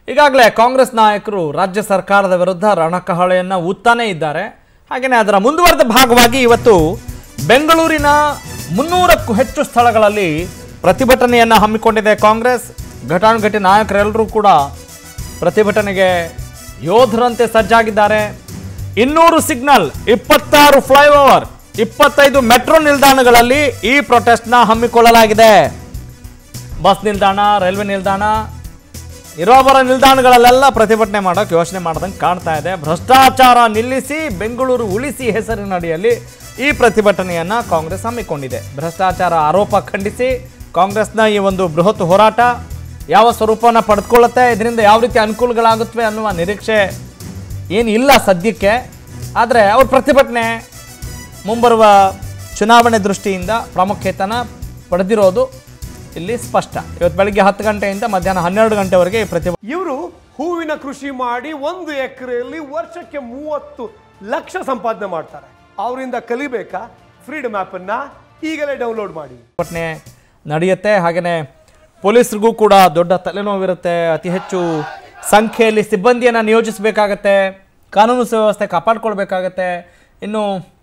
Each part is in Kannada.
ಈಗಾಗಲೇ ಕಾಂಗ್ರೆಸ್ ನಾಯಕರು ರಾಜ್ಯ ಸರ್ಕಾರದ ವಿರುದ್ಧ ರಣಕಹಳೆಯನ್ನು ಊದ್ತಾನೇ ಇದ್ದಾರೆ ಹಾಗೆಯೇ ಅದರ ಮುಂದುವರೆದ ಭಾಗವಾಗಿ ಇವತ್ತು ಬೆಂಗಳೂರಿನ ಮುನ್ನೂರಕ್ಕೂ ಹೆಚ್ಚು ಸ್ಥಳಗಳಲ್ಲಿ ಪ್ರತಿಭಟನೆಯನ್ನು ಹಮ್ಮಿಕೊಂಡಿದೆ ಕಾಂಗ್ರೆಸ್ ಘಟಾನುಘಟಿ ನಾಯಕರೆಲ್ಲರೂ ಕೂಡ ಪ್ರತಿಭಟನೆಗೆ ಯೋಧರಂತೆ ಸಜ್ಜಾಗಿದ್ದಾರೆ ಇನ್ನೂರು ಸಿಗ್ನಲ್ ಇಪ್ಪತ್ತಾರು ಫ್ಲೈಓವರ್ ಇಪ್ಪತ್ತೈದು ಮೆಟ್ರೋ ನಿಲ್ದಾಣಗಳಲ್ಲಿ ಈ ಪ್ರೊಟೆಸ್ಟ್ನ ಹಮ್ಮಿಕೊಳ್ಳಲಾಗಿದೆ ಬಸ್ ನಿಲ್ದಾಣ ರೈಲ್ವೆ ನಿಲ್ದಾಣ ಇರೋ ಬರೋ ನಿಲ್ದಾಣಗಳಲ್ಲೆಲ್ಲ ಪ್ರತಿಭಟನೆ ಮಾಡೋಕೆ ಯೋಚನೆ ಮಾಡ್ದಂಗೆ ಕಾಣ್ತಾ ಇದೆ ಭ್ರಷ್ಟಾಚಾರ ನಿಲ್ಲಿಸಿ ಬೆಂಗಳೂರು ಉಳಿಸಿ ಹೆಸರಿನಡಿಯಲ್ಲಿ ಈ ಪ್ರತಿಭಟನೆಯನ್ನು ಕಾಂಗ್ರೆಸ್ ಹಮ್ಮಿಕೊಂಡಿದೆ ಭ್ರಷ್ಟಾಚಾರ ಆರೋಪ ಖಂಡಿಸಿ ಕಾಂಗ್ರೆಸ್ನ ಈ ಒಂದು ಬೃಹತ್ ಹೋರಾಟ ಯಾವ ಸ್ವರೂಪವನ್ನು ಪಡೆದುಕೊಳ್ಳುತ್ತೆ ಇದರಿಂದ ಯಾವ ರೀತಿ ಅನುಕೂಲಗಳಾಗುತ್ತವೆ ಅನ್ನುವ ನಿರೀಕ್ಷೆ ಏನು ಇಲ್ಲ ಸದ್ಯಕ್ಕೆ ಆದರೆ ಅವ್ರ ಪ್ರತಿಭಟನೆ ಮುಂಬರುವ ಚುನಾವಣೆ ದೃಷ್ಟಿಯಿಂದ ಪ್ರಾಮುಖ್ಯತೆನ ಪಡೆದಿರೋದು ಇಲ್ಲಿ ಸ್ಪಷ್ಟ ಇವತ್ತು ಬೆಳಗ್ಗೆ ಹತ್ತು ಗಂಟೆಯಿಂದ ಮಧ್ಯಾಹ್ನ ಹನ್ನೆರಡು ಗಂಟೆವರೆಗೆ ಈ ಪ್ರತಿಭಟನೆ ಇವರು ಹೂವಿನ ಕೃಷಿ ಮಾಡಿ ಒಂದು ಎಕರೆಯಲ್ಲಿ ವರ್ಷಕ್ಕೆ ಮೂವತ್ತು ಲಕ್ಷ ಸಂಪಾದನೆ ಮಾಡ್ತಾರೆ ಅವರಿಂದ ಕಲಿಬೇಕಾ ಫ್ರೀಡಮ್ ಅನ್ನ ಈಗಲೇ ಡೌನ್ಲೋಡ್ ಮಾಡಿ ಪ್ರತಿಭಟನೆ ನಡೆಯುತ್ತೆ ಹಾಗೆಯೇ ಪೊಲೀಸರಿಗೂ ಕೂಡ ದೊಡ್ಡ ತಲೆನೋವಿರುತ್ತೆ ಅತಿ ಹೆಚ್ಚು ಸಂಖ್ಯೆಯಲ್ಲಿ ಸಿಬ್ಬಂದಿಯನ್ನು ನಿಯೋಜಿಸಬೇಕಾಗತ್ತೆ ಕಾನೂನು ಸುವ್ಯವಸ್ಥೆ ಕಾಪಾಡ್ಕೊಳ್ಬೇಕಾಗತ್ತೆ ಇನ್ನು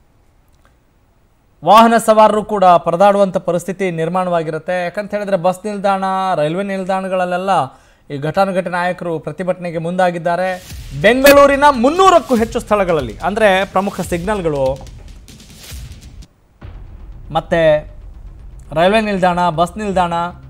ವಾಹನ ಸವಾರರು ಕೂಡ ಪರದಾಡುವಂಥ ಪರಿಸ್ಥಿತಿ ನಿರ್ಮಾಣವಾಗಿರುತ್ತೆ ಯಾಕಂತ ಹೇಳಿದ್ರೆ ಬಸ್ ನಿಲ್ದಾಣ ರೈಲ್ವೆ ನಿಲ್ದಾಣಗಳಲ್ಲೆಲ್ಲ ಈ ಘಟಾನುಘಟಿ ನಾಯಕರು ಪ್ರತಿಭಟನೆಗೆ ಮುಂದಾಗಿದ್ದಾರೆ ಬೆಂಗಳೂರಿನ ಮುನ್ನೂರಕ್ಕೂ ಹೆಚ್ಚು ಸ್ಥಳಗಳಲ್ಲಿ ಅಂದರೆ ಪ್ರಮುಖ ಸಿಗ್ನಲ್ಗಳು ಮತ್ತು ರೈಲ್ವೆ ನಿಲ್ದಾಣ ಬಸ್ ನಿಲ್ದಾಣ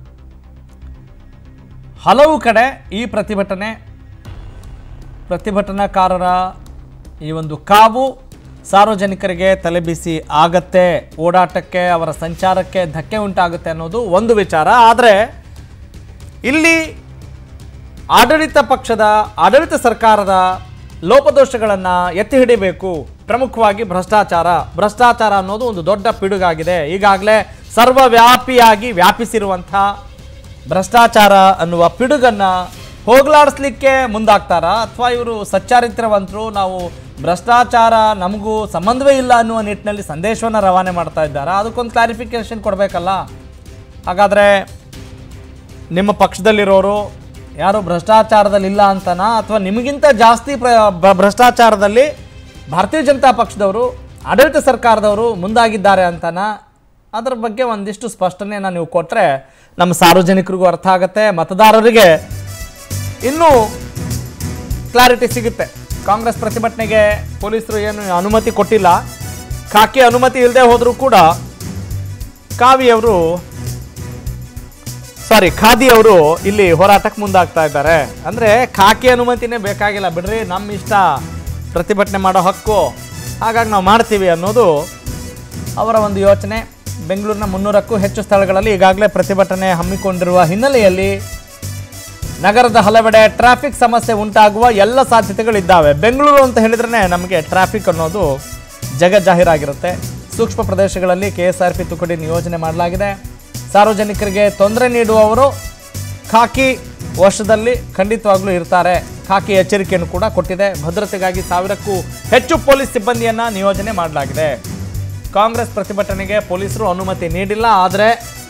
ಹಲವು ಕಡೆ ಈ ಪ್ರತಿಭಟನೆ ಪ್ರತಿಭಟನಾಕಾರರ ಈ ಒಂದು ಕಾವು ಸಾರ್ವಜನಿಕರಿಗೆ ತಲೆಬಿಸಿ ಆಗತ್ತೆ ಓಡಾಟಕ್ಕೆ ಅವರ ಸಂಚಾರಕ್ಕೆ ಧಕ್ಕೆ ಉಂಟಾಗುತ್ತೆ ಅನ್ನೋದು ಒಂದು ವಿಚಾರ ಆದರೆ ಇಲ್ಲಿ ಆಡಳಿತ ಪಕ್ಷದ ಆಡಳಿತ ಸರ್ಕಾರದ ಲೋಪದೋಷಗಳನ್ನು ಎತ್ತಿ ಹಿಡಿಬೇಕು ಪ್ರಮುಖವಾಗಿ ಭ್ರಷ್ಟಾಚಾರ ಭ್ರಷ್ಟಾಚಾರ ಅನ್ನೋದು ಒಂದು ದೊಡ್ಡ ಪಿಡುಗಾಗಿದೆ ಈಗಾಗಲೇ ಸರ್ವವ್ಯಾಪಿಯಾಗಿ ವ್ಯಾಪಿಸಿರುವಂಥ ಭ್ರಷ್ಟಾಚಾರ ಅನ್ನುವ ಪಿಡುಗನ್ನು ಹೋಗಲಾಡಿಸ್ಲಿಕ್ಕೆ ಮುಂದಾಗ್ತಾರಾ ಅಥವಾ ಇವರು ಸಚ್ಚಾರಿತ್ರವಂತರು ನಾವು ಭ್ರಷ್ಟಾಚಾರ ನಮಗೂ ಸಂಬಂಧವೇ ಇಲ್ಲ ಅನ್ನುವ ನಿಟ್ಟಿನಲ್ಲಿ ಸಂದೇಶವನ್ನು ರವಾನೆ ಮಾಡ್ತಾ ಇದ್ದಾರಾ ಅದಕ್ಕೊಂದು ಕ್ಲಾರಿಫಿಕೇಶನ್ ಕೊಡಬೇಕಲ್ಲ ಹಾಗಾದರೆ ನಿಮ್ಮ ಪಕ್ಷದಲ್ಲಿರೋರು ಯಾರು ಭ್ರಷ್ಟಾಚಾರದಲ್ಲಿ ಇಲ್ಲ ಅಂತನಾ ಅಥವಾ ನಿಮಗಿಂತ ಜಾಸ್ತಿ ಪ್ರ ಭ- ಭ್ರಷ್ಟಾಚಾರದಲ್ಲಿ ಭಾರತೀಯ ಜನತಾ ಪಕ್ಷದವರು ಆಡಳಿತ ಸರ್ಕಾರದವರು ಮುಂದಾಗಿದ್ದಾರೆ ಅಂತನಾ ಅದರ ಬಗ್ಗೆ ಒಂದಿಷ್ಟು ಸ್ಪಷ್ಟನೆಯನ್ನು ನೀವು ಕೊಟ್ಟರೆ ನಮ್ಮ ಸಾರ್ವಜನಿಕರಿಗೂ ಅರ್ಥ ಆಗುತ್ತೆ ಮತದಾರರಿಗೆ ಇನ್ನೂ ಕ್ಲಾರಿಟಿ ಸಿಗುತ್ತೆ ಕಾಂಗ್ರೆಸ್ ಪ್ರತಿಭಟನೆಗೆ ಪೊಲೀಸರು ಏನು ಅನುಮತಿ ಕೊಟ್ಟಿಲ್ಲ ಖಾಕಿ ಅನುಮತಿ ಇಲ್ಲದೆ ಹೋದರೂ ಕೂಡ ಕಾವಿಯವರು ಸಾರಿ ಖಾದಿ ಅವರು ಇಲ್ಲಿ ಹೋರಾಟಕ್ಕೆ ಮುಂದಾಗ್ತಾ ಇದ್ದಾರೆ ಅಂದರೆ ಖಾಕಿ ಅನುಮತಿನೇ ಬೇಕಾಗಿಲ್ಲ ಬಿಡ್ರಿ ನಮ್ಮ ಇಷ್ಟ ಪ್ರತಿಭಟನೆ ಮಾಡೋ ಹಕ್ಕು ಹಾಗಾಗಿ ನಾವು ಮಾಡ್ತೀವಿ ಅನ್ನೋದು ಅವರ ಒಂದು ಯೋಚನೆ ಬೆಂಗಳೂರಿನ ಮುನ್ನೂರಕ್ಕೂ ಹೆಚ್ಚು ಸ್ಥಳಗಳಲ್ಲಿ ಈಗಾಗಲೇ ಪ್ರತಿಭಟನೆ ಹಮ್ಮಿಕೊಂಡಿರುವ ಹಿನ್ನೆಲೆಯಲ್ಲಿ ನಗರದ ಹಲವೆಡೆ ಟ್ರಾಫಿಕ್ ಸಮಸ್ಯೆ ಉಂಟಾಗುವ ಎಲ್ಲ ಸಾಧ್ಯತೆಗಳಿದ್ದಾವೆ ಬೆಂಗಳೂರು ಅಂತ ಹೇಳಿದ್ರೆ ನಮಗೆ ಟ್ರಾಫಿಕ್ ಅನ್ನೋದು ಜಗಜ್ಜಾಹೀರಾಗಿರುತ್ತೆ ಸೂಕ್ಷ್ಮ ಪ್ರದೇಶಗಳಲ್ಲಿ ಕೆ ಎಸ್ ಆರ್ ಪಿ ತುಕಡಿ ನಿಯೋಜನೆ ಮಾಡಲಾಗಿದೆ ಸಾರ್ವಜನಿಕರಿಗೆ ತೊಂದರೆ ನೀಡುವವರು ಖಾಕಿ ವರ್ಷದಲ್ಲಿ ಖಂಡಿತವಾಗ್ಲೂ ಇರ್ತಾರೆ ಖಾಕಿ ಎಚ್ಚರಿಕೆಯನ್ನು ಕೂಡ ಕೊಟ್ಟಿದೆ ಭದ್ರತೆಗಾಗಿ ಸಾವಿರಕ್ಕೂ ಹೆಚ್ಚು ಪೊಲೀಸ್ ಸಿಬ್ಬಂದಿಯನ್ನು ನಿಯೋಜನೆ ಮಾಡಲಾಗಿದೆ ಕಾಂಗ್ರೆಸ್ ಪ್ರತಿಭಟನೆಗೆ ಪೊಲೀಸರು ಅನುಮತಿ ನೀಡಿಲ್ಲ ಆದರೆ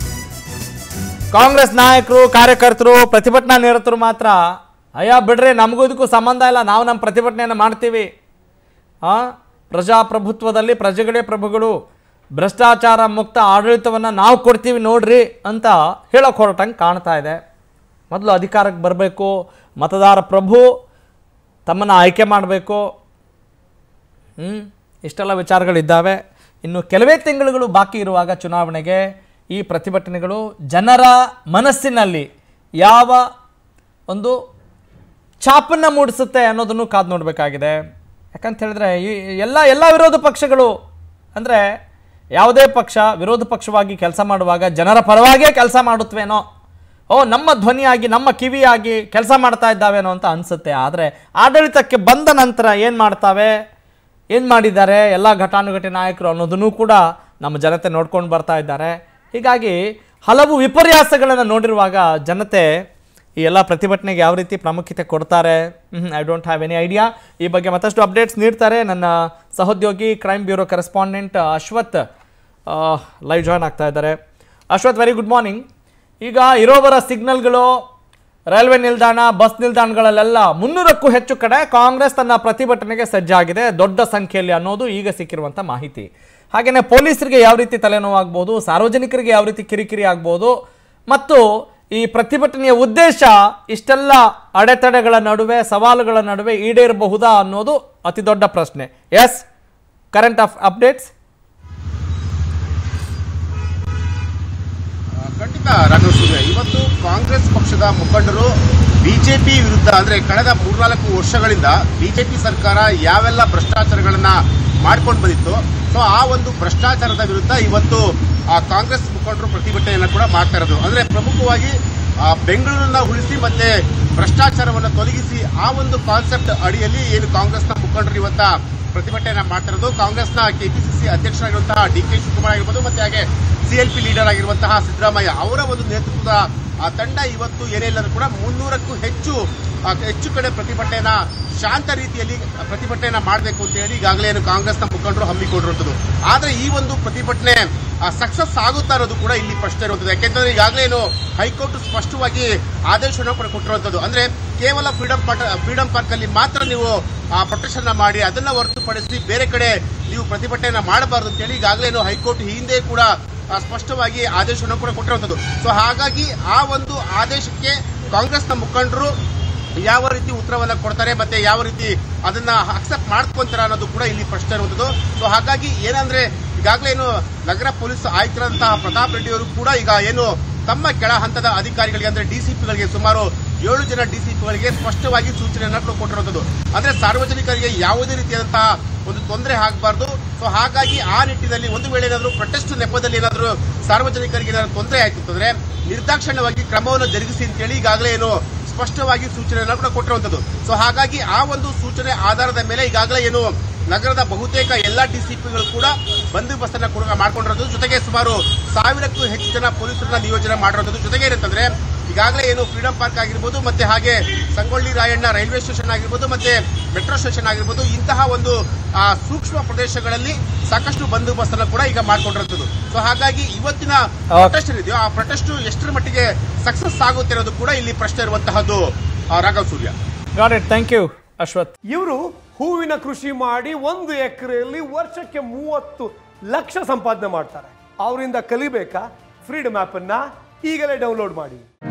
ಕಾಂಗ್ರೆಸ್ ನಾಯಕರು ಕಾರ್ಯಕರ್ತರು ಪ್ರತಿಭಟನಾ ನಿರತರು ಮಾತ್ರ ಅಯ್ಯ ಬಿಡ್ರಿ ನಮಗೂ ಇದಕ್ಕೂ ಸಂಬಂಧ ಇಲ್ಲ ನಾವು ನಮ್ಮ ಪ್ರತಿಭಟನೆಯನ್ನು ಮಾಡ್ತೀವಿ ಆ ಪ್ರಜಾಪ್ರಭುತ್ವದಲ್ಲಿ ಪ್ರಜೆಗಳೇ ಪ್ರಭುಗಳು ಭ್ರಷ್ಟಾಚಾರ ಮುಕ್ತ ಆಡಳಿತವನ್ನು ನಾವು ಕೊಡ್ತೀವಿ ನೋಡ್ರಿ ಅಂತ ಹೇಳೋಕೆ ಹೊರಟಂಗೆ ಕಾಣ್ತಾ ಇದೆ ಮೊದಲು ಅಧಿಕಾರಕ್ಕೆ ಬರಬೇಕು ಮತದಾರ ಪ್ರಭು ತಮ್ಮನ್ನು ಆಯ್ಕೆ ಮಾಡಬೇಕು ಹ್ಞೂ ಇಷ್ಟೆಲ್ಲ ವಿಚಾರಗಳಿದ್ದಾವೆ ಇನ್ನು ಕೆಲವೇ ತಿಂಗಳುಗಳು ಬಾಕಿ ಇರುವಾಗ ಚುನಾವಣೆಗೆ ಈ ಪ್ರತಿಭಟನೆಗಳು ಜನರ ಮನಸ್ಸಿನಲ್ಲಿ ಯಾವ ಒಂದು ಛಾಪನ್ನು ಮೂಡಿಸುತ್ತೆ ಅನ್ನೋದನ್ನು ಕಾದು ನೋಡಬೇಕಾಗಿದೆ ಯಾಕಂತ ಹೇಳಿದ್ರೆ ಈ ಎಲ್ಲ ಎಲ್ಲ ವಿರೋಧ ಪಕ್ಷಗಳು ಅಂದರೆ ಯಾವುದೇ ಪಕ್ಷ ವಿರೋಧ ಪಕ್ಷವಾಗಿ ಕೆಲಸ ಮಾಡುವಾಗ ಜನರ ಪರವಾಗಿಯೇ ಕೆಲಸ ಮಾಡುತ್ತವೇನೋ ಓ ನಮ್ಮ ಧ್ವನಿಯಾಗಿ ನಮ್ಮ ಕಿವಿಯಾಗಿ ಕೆಲಸ ಮಾಡ್ತಾ ಇದ್ದಾವೇನೋ ಅಂತ ಅನಿಸುತ್ತೆ ಆದರೆ ಆಡಳಿತಕ್ಕೆ ಬಂದ ನಂತರ ಏನು ಮಾಡ್ತಾವೆ ಏನು ಮಾಡಿದ್ದಾರೆ ಎಲ್ಲ ಘಟಾನುಘಟಿ ನಾಯಕರು ಅನ್ನೋದನ್ನು ಕೂಡ ನಮ್ಮ ಜನತೆ ನೋಡ್ಕೊಂಡು ಬರ್ತಾ ಇದ್ದಾರೆ ಹೀಗಾಗಿ ಹಲವು ವಿಪರ್ಯಾಸಗಳನ್ನು ನೋಡಿರುವಾಗ ಜನತೆ ಈ ಎಲ್ಲ ಪ್ರತಿಭಟನೆಗೆ ಯಾವ ರೀತಿ ಪ್ರಾಮುಖ್ಯತೆ ಕೊಡ್ತಾರೆ I don't have any idea ಈ ಬಗ್ಗೆ ಮತ್ತಷ್ಟು ಅಪ್ಡೇಟ್ಸ್ ನೀಡ್ತಾರೆ ನನ್ನ ಸಹೋದ್ಯೋಗಿ crime bureau correspondent Ashwath live join ಆಗ್ತಾ ಇದ್ದಾರೆ ಅಶ್ವಥ್ ವೆರಿ ಗುಡ್ ಮಾರ್ನಿಂಗ್ ಈಗ ಇರೋವರ ಸಿಗ್ನಲ್ಗಳು ರೈಲ್ವೆ ನಿಲ್ದಾಣ ಬಸ್ ನಿಲ್ದಾಣಗಳಲ್ಲೆಲ್ಲ ಮುನ್ನೂರಕ್ಕೂ ಹೆಚ್ಚು ಕಡೆ ಕಾಂಗ್ರೆಸ್ ತನ್ನ ಪ್ರತಿಭಟನೆಗೆ ಸಜ್ಜಾಗಿದೆ ದೊಡ್ಡ ಸಂಖ್ಯೆಯಲ್ಲಿ ಅನ್ನೋದು ಈಗ ಸಿಕ್ಕಿರುವಂಥ ಮಾಹಿತಿ ಹಾಗೆಯೇ ಪೊಲೀಸರಿಗೆ ಯಾವ ರೀತಿ ತಲೆನೋವಾಗ್ಬೋದು ಸಾರ್ವಜನಿಕರಿಗೆ ಯಾವ ರೀತಿ ಕಿರಿಕಿರಿ ಆಗ್ಬೋದು ಮತ್ತು ಈ ಪ್ರತಿಭಟನೆಯ ಉದ್ದೇಶ ಇಷ್ಟೆಲ್ಲ ಅಡೆತಡೆಗಳ ನಡುವೆ ಸವಾಲುಗಳ ನಡುವೆ ಈಡೇರಬಹುದಾ ಅನ್ನೋದು ಅತಿ ದೊಡ್ಡ ಪ್ರಶ್ನೆ ಎಸ್ ಕರೆಂಟ್ ಆಫ್ ಅಪ್ಡೇಟ್ಸ್ ಖಂಡಿತ ರಾಘವ ಸೂರ್ಯ ಇವತ್ತು ಕಾಂಗ್ರೆಸ್ ಪಕ್ಷದ ಮುಖಂಡರು ಬಿಜೆಪಿ ವಿರುದ್ಧ ಅಂದ್ರೆ ಕಳೆದ ಮೂರ್ನಾಲ್ಕು ವರ್ಷಗಳಿಂದ ಬಿಜೆಪಿ ಸರ್ಕಾರ ಯಾವೆಲ್ಲ ಭ್ರಷ್ಟಾಚಾರಗಳನ್ನ ಮಾಡ್ಕೊಂಡು ಬಂದಿತ್ತು ಸೊ ಆ ಒಂದು ಭ್ರಷ್ಟಾಚಾರದ ವಿರುದ್ಧ ಇವತ್ತು ಆ ಕಾಂಗ್ರೆಸ್ ಮುಖಂಡರು ಪ್ರತಿಭಟನೆಯನ್ನ ಕೂಡ ಮಾಡ್ತಾ ಇರೋದು ಅಂದ್ರೆ ಪ್ರಮುಖವಾಗಿ ಆ ಬೆಂಗಳೂರನ್ನ ಉಳಿಸಿ ಮತ್ತೆ ಭ್ರಷ್ಟಾಚಾರವನ್ನು ತೊಲಗಿಸಿ ಆ ಒಂದು ಕಾನ್ಸೆಪ್ಟ್ ಅಡಿಯಲ್ಲಿ ಏನು ಕಾಂಗ್ರೆಸ್ನ ಮುಖಂಡರು ಇವತ್ತ ಪ್ರತಿಭಟನೆಯನ್ನ ಮಾಡ್ತಾ ಇರೋದು ಕಾಂಗ್ರೆಸ್ನ ಕೆಪಿಸಿಸಿ ಅಧ್ಯಕ್ಷರಾಗಿರುವಂತಹ ಡಿ ಕೆ ಶಿವಕುಮಾರ್ ಆಗಿರ್ಬೋದು ಮತ್ತೆ ಹಾಗೆ ಸಿಎಲ್ಪಿ ಲೀಡರ್ ಆಗಿರುವಂತಹ ಸಿದ್ದರಾಮಯ್ಯ ಅವರ ಒಂದು ನೇತೃತ್ವದ ಆ ತಂಡ ಇವತ್ತು ಏನೇ ಇಲ್ಲರೂ ಕೂಡ ಮುನ್ನೂರಕ್ಕೂ ಹೆಚ್ಚು ಆ, ಹೆಚ್ಚು ಕಡೆ ಪ್ರತಿಭಟನೆಯನ್ನ ಶಾಂತ ರೀತಿಯಲ್ಲಿ ಪ್ರತಿಭಟನೆಯನ್ನ ಮಾಡಬೇಕು ಅಂತ ಹೇಳಿ ಈಗಾಗಲೇ ಏನು ಕಾಂಗ್ರೆಸ್ನ ಮುಖಂಡರು ಹಮ್ಮಿಕೊಂಡಿರುವಂಥದ್ದು ಆದ್ರೆ ಈ ಒಂದು ಪ್ರತಿಭಟನೆ ಸಕ್ಸಸ್ ಆಗುತ್ತಾ ಇರೋದು ಕೂಡ ಇಲ್ಲಿ ಪ್ರಶ್ನೆ ಇರುವಂಥದ್ದು ಯಾಕೆಂತಂದ್ರೆ ಈಗಾಗಲೇ ಏನು ಹೈಕೋರ್ಟ್ ಸ್ಪಷ್ಟವಾಗಿ ಆದೇಶವನ್ನು ಕೂಡ ಕೊಟ್ಟಿರುವಂಥದ್ದು ಅಂದ್ರೆ ಕೇವಲ ಫ್ರೀಡಂ ಪಾರ್ಕ್ ಫ್ರೀಡಂ ಪಾರ್ಕ್ ಅಲ್ಲಿ ಮಾತ್ರ ನೀವು ಆ ಪ್ರೊಟೆಕ್ಷನ್ ಮಾಡಿ ಅದನ್ನ ಹೊರತುಪಡಿಸಿ ಬೇರೆ ಕಡೆ ನೀವು ಪ್ರತಿಭಟನೆಯನ್ನ ಮಾಡಬಾರದು ಅಂತ ಹೇಳಿ ಈಗಾಗಲೇ ಏನು ಹೈಕೋರ್ಟ್ ಈ ಹಿಂದೆ ಕೂಡ ಆ, ಸ್ಪಷ್ಟವಾಗಿ ಆದೇಶವನ್ನು ಕೂಡ ಕೊಟ್ಟಿರುವಂಥದ್ದು ಸೊ ಹಾಗಾಗಿ ಆ ಒಂದು ಆದೇಶಕ್ಕೆ ಕಾಂಗ್ರೆಸ್ನ ಮುಖಂಡರು ಯಾವ ರೀತಿ ಉತ್ತರವನ್ನ ಕೊಡ್ತಾರೆ ಮತ್ತೆ ಯಾವ ರೀತಿ ಅದನ್ನ ಅಕ್ಸೆಪ್ಟ್ ಮಾಡ್ಕೊಂತಾರೆ ಅನ್ನೋದು ಕೂಡ ಇಲ್ಲಿ ಪ್ರಶ್ನೆ ಇರುವಂಥದ್ದು ಸೊ ಹಾಗಾಗಿ ಏನಂದ್ರೆ ಈಗಾಗಲೇ ಏನು ನಗರ ಪೊಲೀಸ್ ಆಯುಕ್ತರಂತಹ ಪ್ರತಾಪ್ ರೆಡ್ಡಿ ಅವರು ಕೂಡ ಈಗ ಏನು ತಮ್ಮ ಕೆಳ ಹಂತದ ಅಧಿಕಾರಿಗಳಿಗೆ ಅಂದ್ರೆ ಡಿಸಿಪಿಗಳಿಗೆ ಸುಮಾರು ಏಳು ಜನ ಡಿಸಿಪಿಗಳಿಗೆ ಸ್ಪಷ್ಟವಾಗಿ ಸೂಚನೆಯನ್ನ ಕೂಡ ಕೊಟ್ಟಿರುವಂಥದ್ದು ಅಂದ್ರೆ ಸಾರ್ವಜನಿಕರಿಗೆ ಯಾವುದೇ ರೀತಿಯಾದಂತಹ ಒಂದು ತೊಂದರೆ ಆಗಬಾರ್ದು ಸೊ ಹಾಗಾಗಿ ಆ ನಿಟ್ಟಿನಲ್ಲಿ ಒಂದು ವೇಳೆ ಏನಾದರೂ ಪ್ರೊಟೆಸ್ಟ್ ನೆಪದಲ್ಲಿ ಏನಾದರೂ ಸಾರ್ವಜನಿಕರಿಗೆ ಏನಾದರೂ ತೊಂದರೆ ಆಯ್ತು ಅಂತಂದ್ರೆ ನಿರ್ದಾಕ್ಷಣ್ಯವಾಗಿ ಕ್ರಮವನ್ನು ಜರುಗಿಸಿ ಅಂತೇಳಿ ಈಗಾಗಲೇ ಏನು ಸ್ಪಷ್ಟವಾಗಿ ಸೂಚನೆಯನ್ನ ಕೂಡ ಕೊಟ್ಟಿರುವಂತದ್ದು ಸೊ ಹಾಗಾಗಿ ಆ ಒಂದು ಸೂಚನೆ ಆಧಾರದ ಮೇಲೆ ಈಗಾಗಲೇ ಏನು ನಗರದ ಬಹುತೇಕ ಎಲ್ಲಾ ಡಿಸಿಪಿಗಳು ಕೂಡ ಬಂದೋಬಸ್ತನ್ನ ಕೂಡ ಮಾಡ್ಕೊಂಡಿರೋದು ಜೊತೆಗೆ ಸುಮಾರು ಸಾವಿರಕ್ಕೂ ಹೆಚ್ಚು ಜನ ಪೊಲೀಸರನ್ನ ನಿಯೋಜನೆ ಮಾಡಿರೋದು ಜೊತೆಗೆ ಏನಂತಂದ್ರೆ ಈಗಾಗಲೇ ಏನು ಫ್ರೀಡಂ ಪಾರ್ಕ್ ಆಗಿರ್ಬೋದು ಮತ್ತೆ ಹಾಗೆ ಸಂಗೊಳ್ಳಿ ರಾಯಣ್ಣ ರೈಲ್ವೆ ಸ್ಟೇಷನ್ ಆಗಿರ್ಬೋದು ಮತ್ತೆ ಮೆಟ್ರೋ ಸ್ಟೇಷನ್ ಆಗಿರ್ಬೋದು ಇಂತಹ ಒಂದು ಆ, ಸೂಕ್ಷ್ಮ ಪ್ರದೇಶಗಳಲ್ಲಿ ಸಾಕಷ್ಟು ಬಂದೋಬಸ್ತನ್ನ ಕೂಡ ಈಗ ಮಾಡ್ಕೊಂಡಿರುತ್ತದೆ ಸೊ ಹಾಗಾಗಿ ಇವತ್ತಿನ ಪ್ರೊಟೆಸ್ಟ್ ಏನಿದೆಯೋ ಆ ಪ್ರೊಟೆಸ್ಟ್ ಎಷ್ಟರ ಮಟ್ಟಿಗೆ ಸಕ್ಸಸ್ ಆಗುತ್ತೆ ಅನ್ನೋದು ಕೂಡ ಇಲ್ಲಿ ಪ್ರಶ್ನೆ ಇರುವಂತಹದ್ದು ಆ, Raghav Surya got it thank you Ashwath ಇವರು ಹೂವಿನ ಕೃಷಿ ಮಾಡಿ ಒಂದು ಎಕರೆಯಲ್ಲಿ ವರ್ಷಕ್ಕೆ ಮೂವತ್ತು ಲಕ್ಷ ಸಂಪಾದನೆ ಮಾಡ್ತಾರೆ ಅವರಿಂದ ಕಲಿಬೇಕಾ ಫ್ರೀಡಮ್ ಆ್ಯಪನ್ನು ಈಗಲೇ ಡೌನ್ಲೋಡ್ ಮಾಡಿ